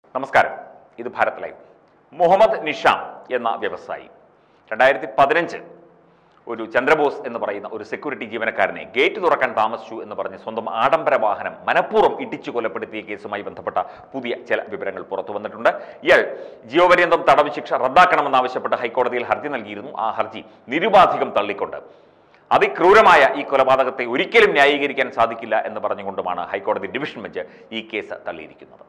നമസ്കാരം ഇത് ഭാരത് ലൈവ് മുഹമ്മദ് നിഷാം എന്ന വ്യവസായി രണ്ടായിരത്തി പതിനഞ്ച് ഒരു ചന്ദ്രബോസ് എന്ന് പറയുന്ന ഒരു സെക്യൂരിറ്റി ജീവനക്കാരനെ ഗേറ്റ് തുറക്കാൻ താമസിച്ചു എന്ന് പറഞ്ഞ് സ്വന്തം ആഡംബര വാഹനം മനഃപൂർവ്വം ഇടിച്ചു കൊലപ്പെടുത്തിയ കേസുമായി ബന്ധപ്പെട്ട പുതിയ ചില വിവരങ്ങൾ പുറത്തു വന്നിട്ടുണ്ട് ഇയാൾ ജീവപര്യന്തം തടവ് ശിക്ഷ റദ്ദാക്കണമെന്നാവശ്യപ്പെട്ട് ഹൈക്കോടതിയിൽ ഹർജി നൽകിയിരുന്നു ആ ഹർജി നിരുപാധികം തള്ളിക്കൊണ്ട് അതിക്രൂരമായ ഈ കൊലപാതകത്തെ ഒരിക്കലും ന്യായീകരിക്കാൻ സാധിക്കില്ല എന്ന് പറഞ്ഞുകൊണ്ടുമാണ് ഹൈക്കോടതി ഡിവിഷൻ ബെഞ്ച് ഈ കേസ് തള്ളിയിരിക്കുന്നത്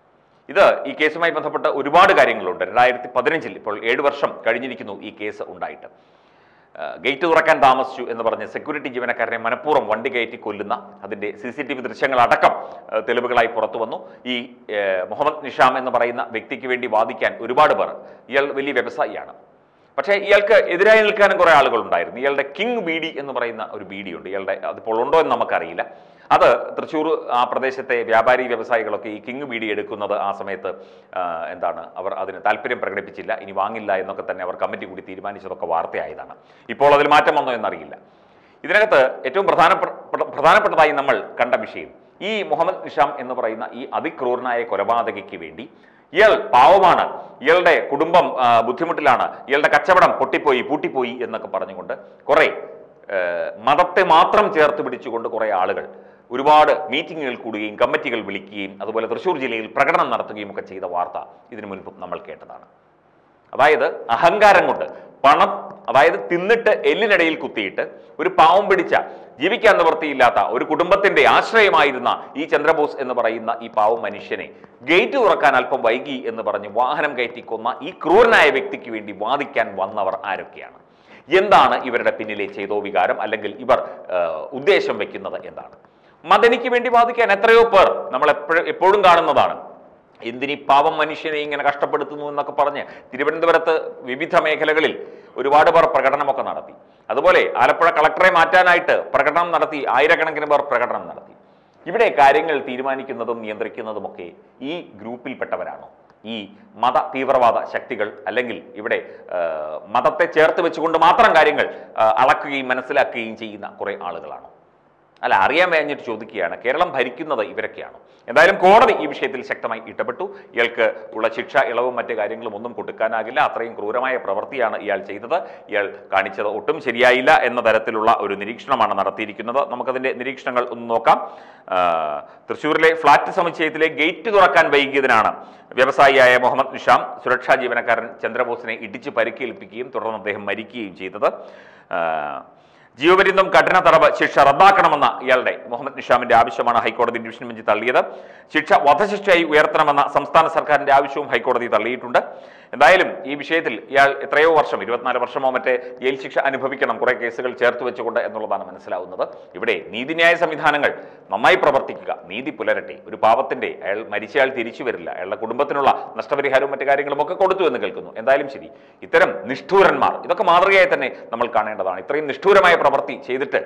ഇത് ഈ കേസുമായി ബന്ധപ്പെട്ട് ഒരുപാട് കാര്യങ്ങളുണ്ട് രണ്ടായിരത്തി പതിനഞ്ചിൽ ഇപ്പോൾ ഏഴ് വർഷം കഴിഞ്ഞിരിക്കുന്നു ഈ കേസ് ഉണ്ടായിട്ട് ആ, ഗേറ്റ് തുറക്കാൻ താമസിച്ചു എന്ന് പറഞ്ഞ് സെക്യൂരിറ്റി ജീവനക്കാരനെ മനഃപൂർവ്വം വണ്ടി കയറ്റി കൊല്ലുന്ന അതിൻ്റെ സി സി ടി വി ദൃശ്യങ്ങളടക്കം ആ, തെളിവുകളായി പുറത്തു വന്നു ഈ ഏ, മുഹമ്മദ് നിഷാം എന്ന് പറയുന്ന വ്യക്തിക്ക് വേണ്ടി വാദിക്കാൻ ഒരുപാട് പേർ ഇയാൾ വലിയ വ്യവസായിയാണ് പക്ഷേ ഇയാൾക്ക് എതിരായി നിൽക്കാനും കുറേ ആളുകൾ ഉണ്ടായിരുന്നു ഇയാളുടെ കിങ് ബീഡി എന്ന് പറയുന്ന ഒരു ബീഡിയുണ്ട് ഇയാളുടെ അതിപ്പോൾ ഉണ്ടോ എന്ന് നമുക്കറിയില്ല അത് തൃശ്ശൂർ ആ പ്രദേശത്തെ വ്യാപാരി വ്യവസായികളൊക്കെ ഈ കിങ് ബീഡി എടുക്കുന്നത് ആ സമയത്ത് ആ, എന്താണ് അവർ അതിന് താല്പര്യം പ്രകടിപ്പിച്ചില്ല ഇനി വാങ്ങില്ല എന്നൊക്കെ തന്നെ അവർ കമ്മിറ്റി കൂടി തീരുമാനിച്ചതൊക്കെ വാർത്തയായതാണ് ഇപ്പോൾ അതിൽ മാറ്റം വന്നോ എന്നറിയില്ല ഇതിനകത്ത് ഏറ്റവും പ്രധാനപ്പെട്ട പ്രധാനപ്പെട്ടതായി നമ്മൾ കണ്ട വിഷയം ഈ മുഹമ്മദ് നിഷാം എന്ന് പറയുന്ന ഈ അതിക്രൂരനായ കൊലപാതകയ്ക്ക് വേണ്ടി ഇയാൾ പാവമാണ് ഇയാളുടെ കുടുംബം ആ, ബുദ്ധിമുട്ടിലാണ് ഇയാളുടെ കച്ചവടം പൊട്ടിപ്പോയി പൂട്ടിപ്പോയി എന്നൊക്കെ പറഞ്ഞുകൊണ്ട് കുറേ ഏഹ്, മതത്തെ മാത്രം ചേർത്ത് പിടിച്ചുകൊണ്ട് കുറേ ആളുകൾ ഒരുപാട് മീറ്റിങ്ങുകൾ കൂടുകയും കമ്മിറ്റികൾ വിളിക്കുകയും അതുപോലെ തൃശ്ശൂർ ജില്ലയിൽ പ്രകടനം നടത്തുകയും ഒക്കെ ചെയ്ത വാർത്ത ഇതിനു മുൻപും നമ്മൾ കേട്ടതാണ് അതായത് അഹങ്കാരം കൊണ്ട് പണം അതായത് തിന്നിട്ട് എല്ലിനിടയിൽ കുത്തിയിട്ട് ഒരു പാവം പിടിച്ച ജീവിക്കാൻ നിവൃത്തിയില്ലാത്ത ഒരു കുടുംബത്തിന്റെ ആശ്രയമായിരുന്ന ഈ ചന്ദ്രബോസ് എന്ന് പറയുന്ന ഈ പാവം മനുഷ്യനെ ഗേറ്റ് തുറക്കാൻ അല്പം വൈകി എന്ന് പറഞ്ഞ് വാഹനം കയറ്റി കൊന്ന ഈ ക്രൂരനായ വ്യക്തിക്ക് വേണ്ടി വാദിക്കാൻ വന്നവർ ആരൊക്കെയാണ് എന്താണ് ഇവരുടെ പിന്നിലെ ചെയ്തോ വികാരം അല്ലെങ്കിൽ ഇവർ ആ, ഉദ്ദേശം വെക്കുന്നത് എന്താണ് മദനിക്ക് വേണ്ടി വാദിക്കാൻ എത്രയോ പേർ നമ്മൾ എപ്പോഴും എപ്പോഴും കാണുന്നതാണ് എന്തിനീ പാവം മനുഷ്യനെ ഇങ്ങനെ കഷ്ടപ്പെടുത്തുന്നു എന്നൊക്കെ പറഞ്ഞ് തിരുവനന്തപുരത്ത് വിവിധ മേഖലകളിൽ ഒരുപാട് പേർ പ്രകടനമൊക്കെ നടത്തി അതുപോലെ ആലപ്പുഴ കളക്ടറെ മാറ്റാനായിട്ട് പ്രകടനം നടത്തി ആയിരക്കണക്കിന് പേർ പ്രകടനം നടത്തി ഇവിടെ കാര്യങ്ങൾ തീരുമാനിക്കുന്നതും നിയന്ത്രിക്കുന്നതുമൊക്കെ ഈ ഗ്രൂപ്പിൽപ്പെട്ടവരാണോ ഈ മത തീവ്രവാദ ശക്തികൾ അല്ലെങ്കിൽ ഇവിടെ ആ, മതത്തെ ചേർത്ത് വെച്ചുകൊണ്ട് മാത്രം കാര്യങ്ങൾ ആ, അളക്കുകയും മനസ്സിലാക്കുകയും ചെയ്യുന്ന കുറേ ആളുകളാണോ അല്ല അറിയാൻ വേണ്ടിയിട്ട് ചോദിക്കുകയാണ് കേരളം ഭരിക്കുന്നത് ഇവരൊക്കെയാണോ എന്തായാലും കോടതി ഈ വിഷയത്തിൽ ശക്തമായി ഇടപെട്ടു ഇയാൾക്ക് ഉള്ള ശിക്ഷ ഇളവും മറ്റു കാര്യങ്ങളും ഒന്നും കൊടുക്കാനാകില്ല അത്രയും ക്രൂരമായ പ്രവൃത്തിയാണ് ഇയാൾ ചെയ്തത് ഇയാൾ കാണിച്ചത് ഒട്ടും ശരിയായില്ല എന്ന തരത്തിലുള്ള ഒരു നിരീക്ഷണമാണ് നടത്തിയിരിക്കുന്നത് നമുക്കതിന്റെ നിരീക്ഷണങ്ങൾ ഒന്ന് നോക്കാം ആ, തൃശ്ശൂരിലെ ഫ്ളാറ്റ് സമുച്ചയത്തിലെ ഗേറ്റ് തുറക്കാൻ വൈകിയതിനാണ് വ്യവസായിയായ മുഹമ്മദ് നിഷാം സുരക്ഷാ ജീവനക്കാരൻ ചന്ദ്രബോസിനെ ഇടിച്ച് പരിക്കേൽപ്പിക്കുകയും തുടർന്ന് അദ്ദേഹം മരിക്കുകയും ചെയ്തത് ആ, ജീവപര്യന്തം കഠിന തടവ് ശിക്ഷ റദ്ദാക്കണമെന്ന ഇയാളുടെ മുഹമ്മദ് നിഷാമിന്റെ ആവശ്യമാണ് ഹൈക്കോടതി ഡിവിഷൻ ബെഞ്ച് തള്ളിയത് ശിക്ഷ വധശിക്ഷയായി ഉയർത്തണമെന്ന സംസ്ഥാന സർക്കാരിന്റെ ആവശ്യവും ഹൈക്കോടതി തള്ളിയിട്ടുണ്ട് എന്തായാലും ഈ വിഷയത്തിൽ ഇയാൾ എത്രയോ വർഷം ഇരുപത്തിനാല് വർഷമോ മറ്റേ ജയിൽ ശിക്ഷ അനുഭവിക്കണം കുറെ കേസുകൾ ചേർത്ത് വെച്ചുകൊണ്ട് എന്നുള്ളതാണ് മനസ്സിലാവുന്നത് ഇവിടെ നീതിന്യായ സംവിധാനങ്ങൾ നന്നായി പ്രവർത്തിക്കുക നീതി പുലരട്ടെ ഒരു പാവത്തിന്റെ അയാൾ മരിച്ചയാൾ തിരിച്ചു വരില്ല അയാളുടെ കുടുംബത്തിനുള്ള നഷ്ടപരിഹാരവും മറ്റു കാര്യങ്ങളും ഒക്കെ കൊടുത്തു എന്ന് കേൾക്കുന്നു എന്തായാലും ശരി ഇത്തരം നിഷ്ഠൂരന്മാർ ഇതൊക്കെ മാതൃകയായി തന്നെ നമ്മൾ കാണേണ്ടതാണ് ഇത്രയും നിഷ്ഠൂരമായ പ്രവൃത്തി ചെയ്തിട്ട്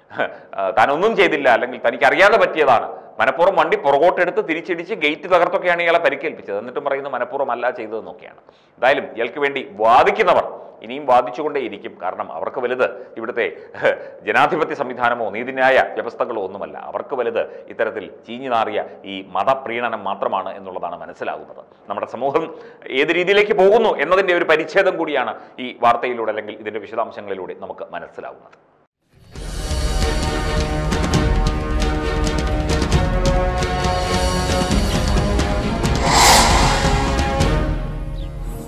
ആ, താനൊന്നും ചെയ്തില്ല അല്ലെങ്കിൽ തനിക്ക് അറിയാതെ പറ്റിയതാണ് മനഃപൂർവ്വം വണ്ടി പുറകോട്ടെടുത്ത് തിരിച്ചിടിച്ച് ഗേറ്റ് തകർത്തൊക്കെയാണ് ഇയാളെ പരിക്കേൽപ്പിച്ചത് എന്നിട്ടും പറയുന്നത് മനഃപൂർവ്വം അല്ല ചെയ്തതെന്നൊക്കെയാണ് എന്തായാലും ഇയാൾക്ക് വേണ്ടി വാദിക്കുന്നവർ ഇനിയും വാദിച്ചുകൊണ്ടേയിരിക്കും കാരണം അവർക്ക് വലുത് ഇവിടുത്തെ ജനാധിപത്യ സംവിധാനമോ നീതിന്യായ വ്യവസ്ഥകളോ ഒന്നുമല്ല അവർക്ക് വലുത് ഇത്തരത്തിൽ ചീഞ്ഞു നാറിയ ഈ മതപ്രീണനം മാത്രമാണ് എന്നുള്ളതാണ് മനസ്സിലാകുന്നത് നമ്മുടെ സമൂഹം ഏത് രീതിയിലേക്ക് പോകുന്നു എന്നതിൻ്റെ ഒരു പരിച്ഛേദം കൂടിയാണ് ഈ വാർത്തയിലൂടെ അല്ലെങ്കിൽ ഇതിൻ്റെ വിശദാംശങ്ങളിലൂടെ നമുക്ക് മനസ്സിലാവുന്നത്